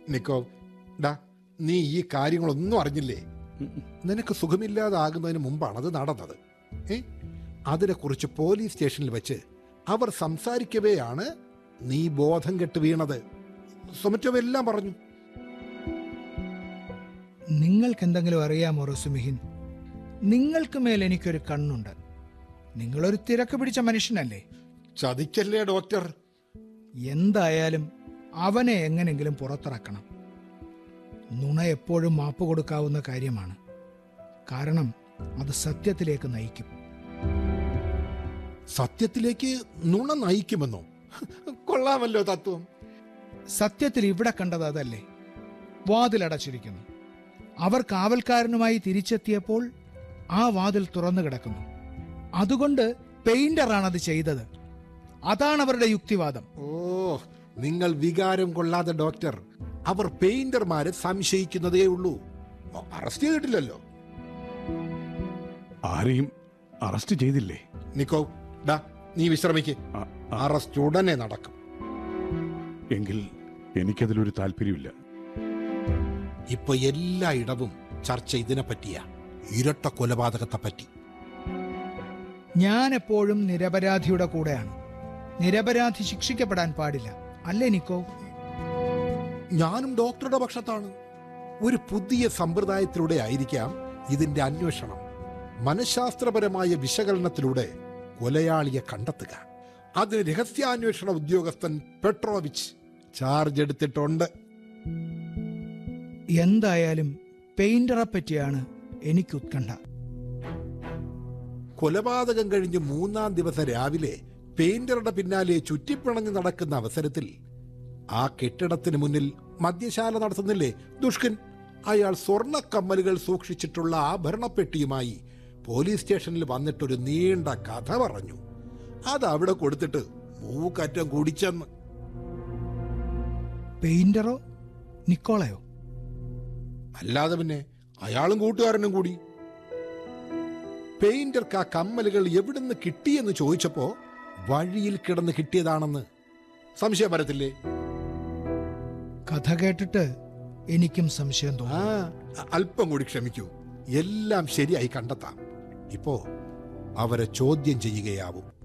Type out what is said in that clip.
നിക്കോ ഡാ നീ ഈ കാര്യങ്ങളൊന്നും അറിഞ്ഞില്ലേ നിനക്ക് സുഖമില്ലാതാകുന്നതിന് മുമ്പാണ് അത് നടന്നത് ഏ അതിനെക്കുറിച്ച് പോലീസ് സ്റ്റേഷനിൽ വെച്ച് അവർ സംസാരിക്കവെയാണ് നീ ബോധം കെട്ട് വീണത് സുമറ്റോ എല്ലാം പറഞ്ഞു നിങ്ങൾക്ക് എന്തെങ്കിലും അറിയാമോ റസുമിഹിൻ നിങ്ങൾക്ക് മേൽ എനിക്കൊരു കണ്ണുണ്ട് നിങ്ങളൊരു തിരക്ക് പിടിച്ച മനുഷ്യനല്ലേ ചതിക്കല്ലേ ഡോക്ടർ എന്തായാലും അവനെ എങ്ങനെങ്കിലും പുറത്തിറക്കണം നുണ എപ്പോഴും മാപ്പ് കൊടുക്കാവുന്ന കാര്യമാണ് കാരണം അത് സത്യത്തിലേക്ക് നയിക്കും സത്യത്തിലേക്ക് നുണ നയിക്കുമെന്നോ കൊള്ളാമല്ലോ തത്വം സത്യത്തിൽ ഇവിടെ കണ്ടത് അതല്ലേ വാതിലടച്ചിരിക്കുന്നു അവർ കാവൽക്കാരനുമായി തിരിച്ചെത്തിയപ്പോൾ ആ വാതിൽ തുറന്നു കിടക്കുന്നു അതുകൊണ്ട് പെയിന്ററാണത് ചെയ്തത് അതാണ് അവരുടെ യുക്തിവാദം ഓ നിങ്ങൾ വികാരം കൊള്ളാതെ ഡോക്ടർ അവർ പെയിന്റർമാരെ സംശയിക്കുന്നതേ ഉള്ളൂ അറസ്റ്റ് ചെയ്തിട്ടില്ലല്ലോ ആരെയും അറസ്റ്റ് ചെയ്തില്ലേ നിക്കോ ഡാ നീ വിശ്രമിക്ക് ആ, അറസ്റ്റ് ഉടനെ നടക്കും എങ്കിൽ എനിക്കതിലൊരു താല്പര്യമില്ല ഇപ്പൊ എല്ലായിടവും ചർച്ച ഇതിനെ പറ്റിയാ ഇരട്ട കൊലപാതകത്തെ പറ്റി ഞാൻ എപ്പോഴും നിരപരാധിയുടെ കൂടെയാണ് നിരപരാധി ശിക്ഷിക്കപ്പെടാൻ പാടില്ല അല്ലേ നിക്കോ ഞാനും ഡോക്ടറുടെ പക്ഷത്താണ് ഒരു പുതിയ സമ്പ്രദായത്തിലൂടെ ആയിരിക്കാം ഇതിന്റെ അന്വേഷണം മനഃശാസ്ത്രപരമായ വിശകലനത്തിലൂടെ കൊലയാളിയെ കണ്ടെത്തുക അതിന് രഹസ്യാന്വേഷണ ഉദ്യോഗസ്ഥൻ പെട്രോവിച്ച് ചാർജ് എടുത്തിട്ടുണ്ട് എന്തായാലും പെയിന്ററെ പറ്റിയാണ് എനിക്ക് ഉത്കണ്ഠ കൊലപാതകം കഴിഞ്ഞ് മൂന്നാം ദിവസം രാവിലെ പെയിന്ററുടെ പിന്നാലെ ചുറ്റിപ്പിണഞ്ഞ് നടക്കുന്ന അവസരത്തിൽ ആ കെട്ടിടത്തിന് മുന്നിൽ മദ്യശാല നടത്തുന്നില്ലേ ദുഷ്കൻ അയാൾ സ്വർണ്ണ കമ്മലുകൾ സൂക്ഷിച്ചിട്ടുള്ള ആഭരണപ്പെട്ടിയുമായി പോലീസ് സ്റ്റേഷനിൽ വന്നിട്ടൊരു നീണ്ട കഥ പറഞ്ഞു അത് അവിടെ കൊടുത്തിട്ട് മൂക്കറ്റം കുടിച്ചെന്ന് പെയിന്ററോ നിക്കോളയോ അല്ലാതെ പിന്നെ അയാളും കൂട്ടുകാരനും കൂടി പെയിന്റർക്ക് ആ കമ്മലുകൾ എവിടുന്ന് കിട്ടിയെന്ന് ചോദിച്ചപ്പോ വഴിയിൽ കിടന്ന് കിട്ടിയതാണെന്ന് സംശയം വരത്തില്ലേ കഥ കേട്ടിട്ട് എനിക്കും സംശയം ആ തോന്നി അല്പം കൂടി ക്ഷമിക്കൂ എല്ലാം ശരിയായി കണ്ടെത്താം ഇപ്പോ അവരെ ചോദ്യം ചെയ്യുകയാവും